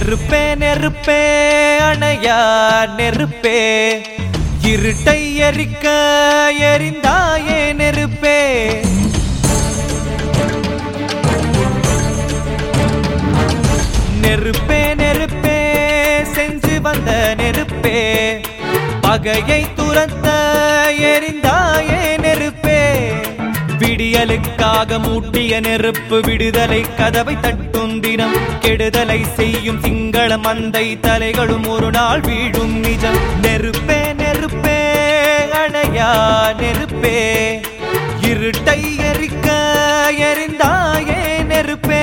நெருப்பே நெருப்பே அணையா நெருப்பே இருட்டை எரிக்க எரிந்தாயே நெருப்பே நெருப்பே நெருப்பே செஞ்சு வந்த நெருப்பே பகையை துரத்த எரிந்தாயே நெருப்பே விடியலுக்காக மூட்டிய நெருப்பு விடுதலை கதவை தட்டும் தினம் கெடுதலை செய்யும் சிங்கள மந்தை தலைகளும் ஒரு நாள் வீழும் நிஜம் நெருப்பே நெருப்பே அணையா நெருப்பே இருட்டை எரிக்க எரிந்தாயே நெருப்பே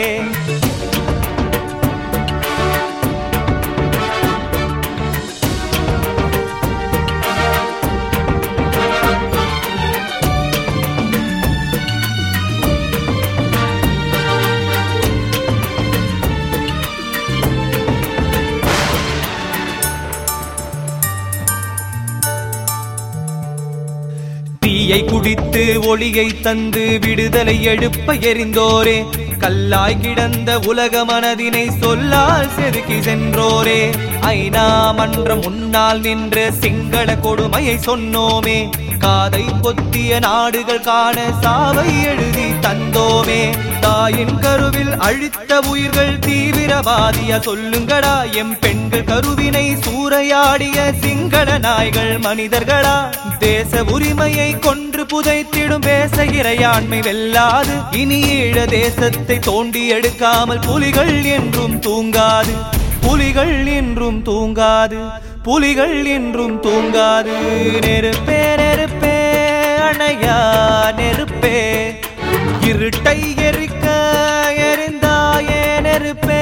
தீயை குடித்து ஒளியை தந்து விடுதலை எழுப்ப எறிந்தோரே கல்லாய் கிடந்த உலக மனதினை சொல்லால் செதுக்கி சென்றோரே ஐநா மன்றம் முன்னால் நின்ற சிங்கள கொடுமையை சொன்னோமே காதை பொத்திய நாடுகள் காண சாவை எழுதி தந்தோமே தாயின் கருவில் அழித்த உயிர்கள் தீவிரவாதியா சொல்லுங்கடா எம் பெண்கள் கருவினை சூறையாடிய சிங்கள நாய்கள் மனிதர்களா தேச உரிமையை கொன்று புதைத்திடும் பேச இறையாண்மை வெல்லாது இனி ஈழ தேசத்தை தோண்டி எடுக்காமல் புலிகள் என்றும் தூங்காது புலிகள் என்றும் தூங்காது புலிகள் என்றும் தூங்காது நெருப்பே நெருப்பே அணையா நெருப்பே இருட்டை எரிக்க எரிந்தாயே நெருப்பே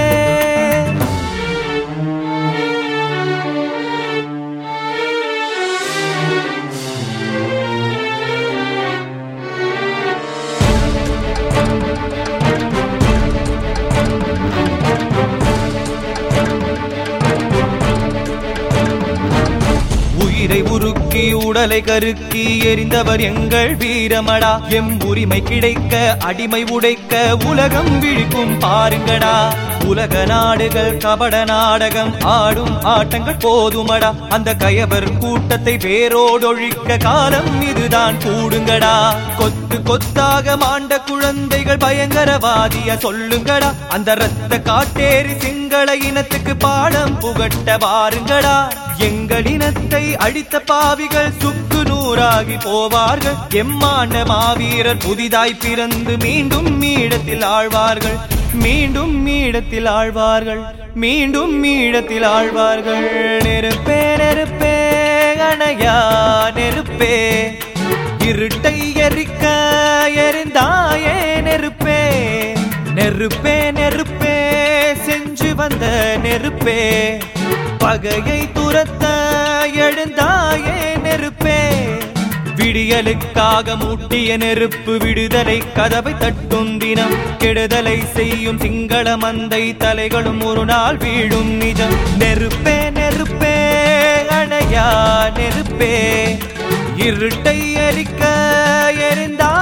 உயிரை உருக்கி உடலை கருக்கி எரிந்தவர் எங்கள் வீரமடா எம் உரிமை கிடைக்க அடிமை உடைக்க உலகம் விழிக்கும் பாருங்கடா உலக நாடுகள் கபட நாடகம் ஆடும் ஆட்டங்கள் போதுமடா அந்த கயவர் கூட்டத்தை வேரோடொழிக்க காலம் இதுதான் கூடுங்கடா கொத்து கொத்தாக மாண்ட குழந்தைகள் பயங்கரவாதிய சொல்லுங்கடா அந்த ரத்த காட்டேரி சிங்கள இனத்துக்கு பாடம் புகட்ட பாருங்கடா எங்கள் இனத்தை அழித்த பாவிகள் சுக்கு நூறாகி போவார்கள் எம்மான மாவீரர் புதிதாய் பிறந்து மீண்டும் மீடத்தில் ஆழ்வார்கள் மீண்டும் மீடத்தில் ஆழ்வார்கள் மீண்டும் மீடத்தில் ஆழ்வார்கள் நெருப்பே நெருப்பே அணையா நெருப்பே இருட்டை எரிக்க எரிந்தாயே நெருப்பே நெருப்பே நெருப்பே செஞ்சு வந்த நெருப்பே பகையை துரத்த எழுந்தாயே நெருப்பே விடியலுக்காக மூட்டிய நெருப்பு விடுதலை கதவை தட்டும் தினம் கெடுதலை செய்யும் சிங்கள மந்தை தலைகளும் ஒரு நாள் வீழும் நிஜம் நெருப்பே நெருப்பே அணையா நெருப்பே இருட்டை எரிக்க எரிந்தா